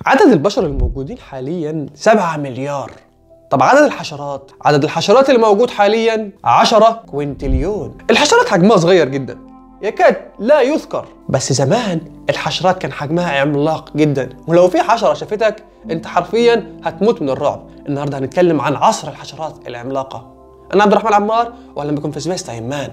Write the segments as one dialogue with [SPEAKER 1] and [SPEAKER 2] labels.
[SPEAKER 1] عدد البشر الموجودين حاليا 7 مليار طب عدد الحشرات عدد الحشرات اللي موجود حاليا 10 كوينتليون الحشرات حجمها صغير جدا يكاد لا يذكر بس زمان الحشرات كان حجمها عملاق جدا ولو في حشره شافتك انت حرفيا هتموت من الرعب النهارده هنتكلم عن عصر الحشرات العملاقه انا عبد الرحمن عمار واهلا بكم في سبيس تايم مان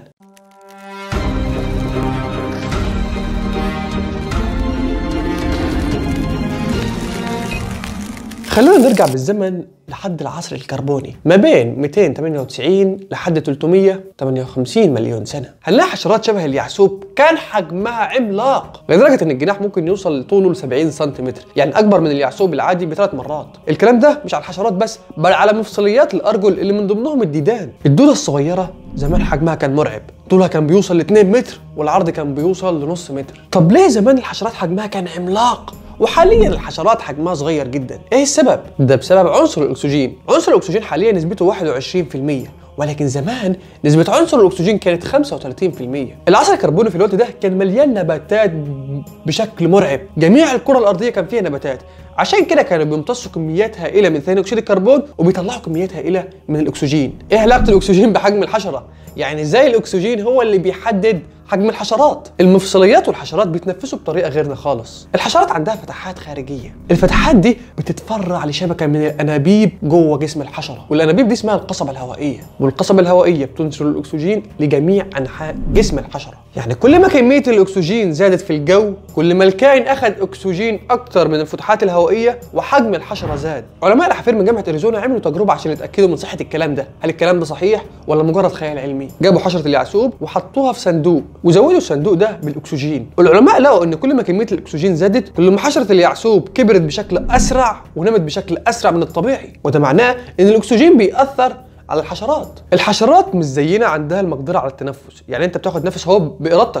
[SPEAKER 1] خلونا نرجع بالزمن لحد العصر الكربوني ما بين 298 لحد 358 مليون سنه هنلاقي حشرات شبه اليعسوب كان حجمها عملاق لدرجه ان الجناح ممكن يوصل لطوله ل 70 سنتيمتر يعني اكبر من اليعسوب العادي بثلاث مرات الكلام ده مش على الحشرات بس بل على مفصليات الارجل اللي من ضمنهم الديدان الدوده الصغيره زمان حجمها كان مرعب طولها كان بيوصل ل 2 متر والعرض كان بيوصل لنص متر طب ليه زمان الحشرات حجمها كان عملاق وحاليا الحشرات حجمها صغير جدا ايه السبب ده بسبب عنصر الاكسجين عنصر الاكسجين حاليا نسبته 21% ولكن زمان نسبة عنصر الأكسجين كانت 35% العصر الكربوني في الوقت ده كان مليان نباتات بشكل مرعب جميع الكرة الأرضية كان فيها نباتات عشان كده كانوا بيمتصوا كميات هائلة من ثاني أكسيد الكربون وبيطلعوا كميات هائلة من الأكسجين إيه علاقة الأكسجين بحجم الحشرة؟ يعني ازاي الأكسجين هو اللي بيحدد حجم الحشرات المفصليات والحشرات بيتنفسوا بطريقه غيرنا خالص الحشرات عندها فتحات خارجيه الفتحات دي بتتفرع لشبكه من الانابيب جوه جسم الحشره والانابيب دي اسمها القصبه الهوائيه والقصبه الهوائيه بتنشر الاكسجين لجميع انحاء جسم الحشره يعني كل ما كميه الاكسجين زادت في الجو كل ما الكائن اخذ اكسجين اكتر من الفتحات الهوائيه وحجم الحشره زاد علماء الاحافير من جامعه اريزونا عملوا تجربه عشان يتاكدوا من صحه الكلام ده هل الكلام ده صحيح ولا مجرد خيال علمي جابوا حشره اليعسوب وحطوها في صندوق وزودوا الصندوق ده بالاكسجين العلماء لقوا ان كل ما كميه الاكسجين زادت كل ما حشره اليعسوب كبرت بشكل اسرع ونمت بشكل اسرع من الطبيعي وده معناه ان الاكسجين بيأثر على الحشرات الحشرات مش زينا عندها المقدره على التنفس يعني انت بتاخد نفس اهو بارادتك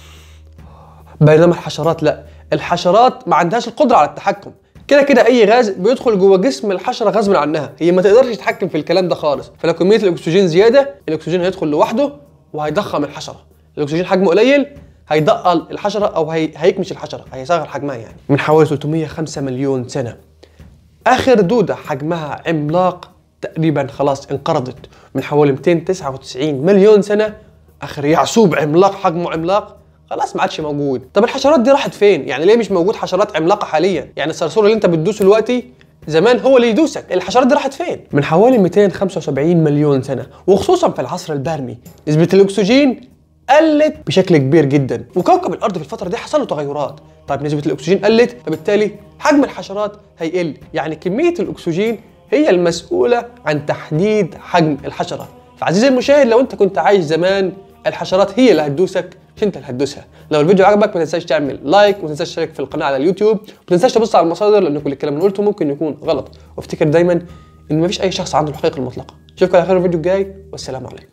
[SPEAKER 1] بينما الحشرات لا الحشرات ما عندهاش القدره على التحكم كده كده اي غاز بيدخل جوه جسم الحشره غصب عنها هي ما تقدرش تتحكم في الكلام ده خالص فلو كميه الاكسجين زياده الاكسجين هيدخل لوحده وهيضخم الحشره الاكسجين حجمه قليل هيدقل الحشره او هي... هيكمش الحشره هيصغر حجمها يعني من حوالي 305 مليون سنه اخر دوده حجمها عملاق تقريبا خلاص انقرضت من حوالي 299 مليون سنه اخر يعسوب عملاق حجمه عملاق خلاص ما عادش موجود طب الحشرات دي راحت فين يعني ليه مش موجود حشرات عملاقه حاليا يعني الصرصور اللي انت بتدوسه دلوقتي زمان هو اللي يدوسك الحشرات دي راحت فين من حوالي 275 مليون سنه وخصوصا في العصر البرمي نسبه الاكسجين قلت بشكل كبير جدا وكوكب الارض في الفتره دي حصل له تغيرات طيب نسبه الاكسجين قلت فبالتالي حجم الحشرات هيقل يعني كميه الاكسجين هي المسؤوله عن تحديد حجم الحشره فعزيزي المشاهد لو انت كنت عايش زمان الحشرات هي اللي هتدوسك مش انت اللي هتدوسها لو الفيديو عجبك ما تنساش تعمل لايك وما تنساش تشترك في القناه على اليوتيوب وما تنساش تبص على المصادر لان كل الكلام اللي قلته ممكن يكون غلط وافتكر دايما ان مفيش اي شخص عنده الحقيقه المطلقه اشوفكم على خير الفيديو الجاي والسلام عليكم